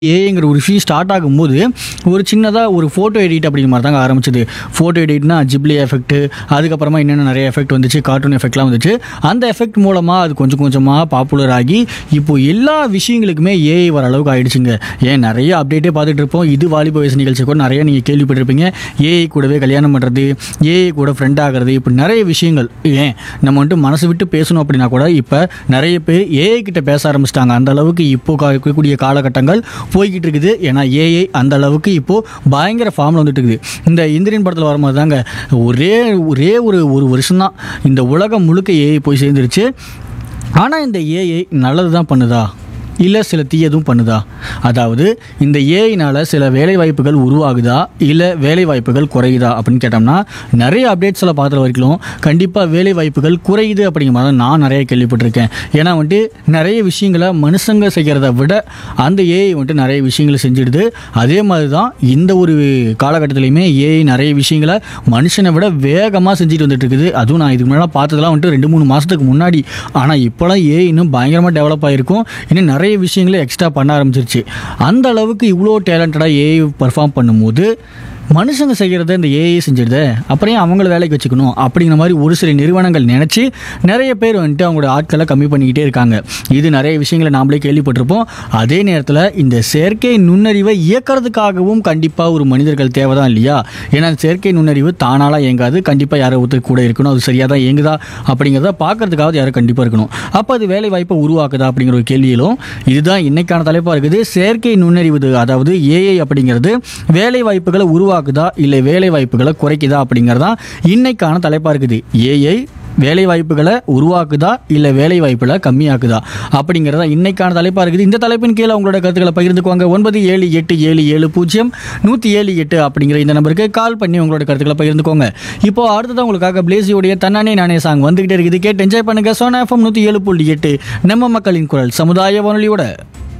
ஏஐங்கிற ஒரு விஷயம் ஸ்டார்ட் ஆகும்போது ஒரு சின்னதாக ஒரு ஃபோட்டோ எடிட் அப்படிங்கிற மாதிரி தாங்க ஆரம்பிச்சது ஃபோட்டோ எடிட்னா ஜிப்லி எஃபெக்ட் அதுக்கப்புறமா இன்னும் நிறைய எஃபெக்ட் வந்துச்சு கார்ட்டூன் எஃபெக்ட்லாம் வந்துச்சு அந்த எஃபெக்ட் மூலமாக அது கொஞ்சம் கொஞ்சமாக பாப்புலர் ஆகி இப்போ எல்லா விஷயங்களுக்குமே ஏஐ வர அளவுக்கு ஆயிடுச்சுங்க ஏன் நிறைய அப்டேட்டே பார்த்துட்டு இருப்போம் இது வாலிப வயசு நிகழ்ச்சி கூட நிறைய நீங்கள் கேள்விப்பட்டிருப்பீங்க ஏஐ கூடவே கல்யாணம் பண்ணுறது ஏஐ கூட ஃப்ரெண்ட் ஆகிறது இப்படி நிறைய விஷயங்கள் ஏன் நம்ம வந்துட்டு மனசு விட்டு பேசணும் அப்படின்னா கூட இப்போ நிறைய பேர் ஏஐ கிட்ட பேச ஆரம்பிச்சிட்டாங்க அந்த அளவுக்கு இப்போ கா- இருக்கக்கூடிய காலகட்டங்கள் போய்கிட்டு இருக்குது ஏன்னா ஏஐ அந்த அளவுக்கு இப்போ பயங்கர ஃபார்மில் வந்துட்டு இருக்குது இந்த இந்திரியன் படத்தில் வரும்போது தாங்க ஒரே ஒரே ஒரு ஒரு வருஷம்தான் இந்த உலகம் முழுக்க ஏஐ போய் சேர்ந்துருச்சு ஆனால் இந்த ஏஐ நல்லது தான் பண்ணுதா இல்லை சில தீயதும் பண்ணுதா அதாவது இந்த ஏஐனால் சில வேலை வாய்ப்புகள் உருவாகுதா இல்லை வேலை வாய்ப்புகள் குறையுதா அப்படின்னு கேட்டோம்னா நிறைய அப்டேட்ஸில் பார்க்குற வரைக்கும் கண்டிப்பாக வேலை வாய்ப்புகள் குறையுது அப்படிங்கிற மாதிரி தான் நான் நிறைய கேள்விப்பட்டிருக்கேன் ஏன்னா வந்துட்டு நிறைய விஷயங்களை மனுஷங்க செய்கிறத விட அந்த ஏஐ வந்துட்டு நிறைய விஷயங்களை செஞ்சிடுது அதே மாதிரி தான் இந்த ஒரு காலகட்டத்திலையுமே ஏஐ நிறைய விஷயங்களை மனுஷனை விட வேகமாக செஞ்சுட்டு வந்துட்டு இருக்குது அதுவும் நான் இதுக்கு முன்னாடி பார்த்ததெல்லாம் வந்துட்டு ரெண்டு மூணு மாதத்துக்கு முன்னாடி ஆனால் இப்போலாம் ஏஐ இன்னும் பயங்கரமாக டெவலப் ஆகிருக்கும் இன்னும் நிறைய விஷயங்களை எக்ஸ்ட்ரா பண்ண ஆரம்பிச்சிருச்சு அந்த அளவுக்கு இவ்வளோ டேலண்டடாக ஏஐ பர்ஃபார்ம் பண்ணும்போது மனுஷங்க செய்கிறத இந்த ஏஐ செஞ்சிடுதே அப்புறம் ஏன் அவங்கள வேலைக்கு வச்சுக்கணும் அப்படிங்கிற மாதிரி ஒரு சில நிறுவனங்கள் நினச்சி நிறைய பேர் வந்துட்டு அவங்களோட ஆட்களை கம்மி பண்ணிக்கிட்டே இருக்காங்க இது நிறைய விஷயங்களை நாமளே கேள்விப்பட்டிருப்போம் அதே நேரத்தில் இந்த செயற்கை நுண்ணறிவை இயக்கிறதுக்காகவும் கண்டிப்பாக ஒரு மனிதர்கள் தேவை தான் இல்லையா ஏன்னா அந்த செயற்கை நுண்ணறிவு தானாலாம் இயங்காது கண்டிப்பாக யாரோ ஒருத்தர் கூட இருக்கணும் அது சரியாக தான் இயங்குதா அப்படிங்கிறத பார்க்கறதுக்காவது யாரும் கண்டிப்பாக இருக்கணும் அப்போ அது வேலை வாய்ப்பை உருவாக்குதா அப்படிங்கிற ஒரு கேள்வியிலும் இதுதான் இன்னைக்கான தலைப்பாக இருக்குது செயற்கை நுண்ணறிவு அதாவது ஏஐ அப்படிங்கிறது வேலை வாய்ப்புகளை உருவாக்குதா இல்லை வேலை வாய்ப்புகளை குறைக்குதா அப்படிங்கிறதான் இன்னைக்கான தலைப்பாக இருக்குது ஏஐ வேலை வாய்ப்புகளை உருவாக்குதா இல்லை வேலை வாய்ப்புகளை கம்மியாக்குதா அப்படிங்கிறதா இன்னைக்கான தலைப்பாக இருக்குது இந்த தலைப்பின் கீழே உங்களோட கருத்துக்களை பகிர்ந்துக்குவாங்க ஒன்பது ஏழு எட்டு ஏழு ஏழு பூஜ்ஜியம் நூற்றி ஏழு எட்டு அப்படிங்கிற இந்த நம்பருக்கு கால் பண்ணி உங்களோட கருத்துக்களை பகிர்ந்துக்கோங்க இப்போ அடுத்ததான் உங்களுக்காக பிளேசியோடைய தன்னானே நானே சாங் வந்துகிட்டே இருக்குது கேட்டு என்ஜாய் பண்ணுங்க சோனா எஃப்எம் நூற்றி ஏழு புள்ளி எட்டு நம்ம மக்களின் குரல் சமுதாய வானொலியோட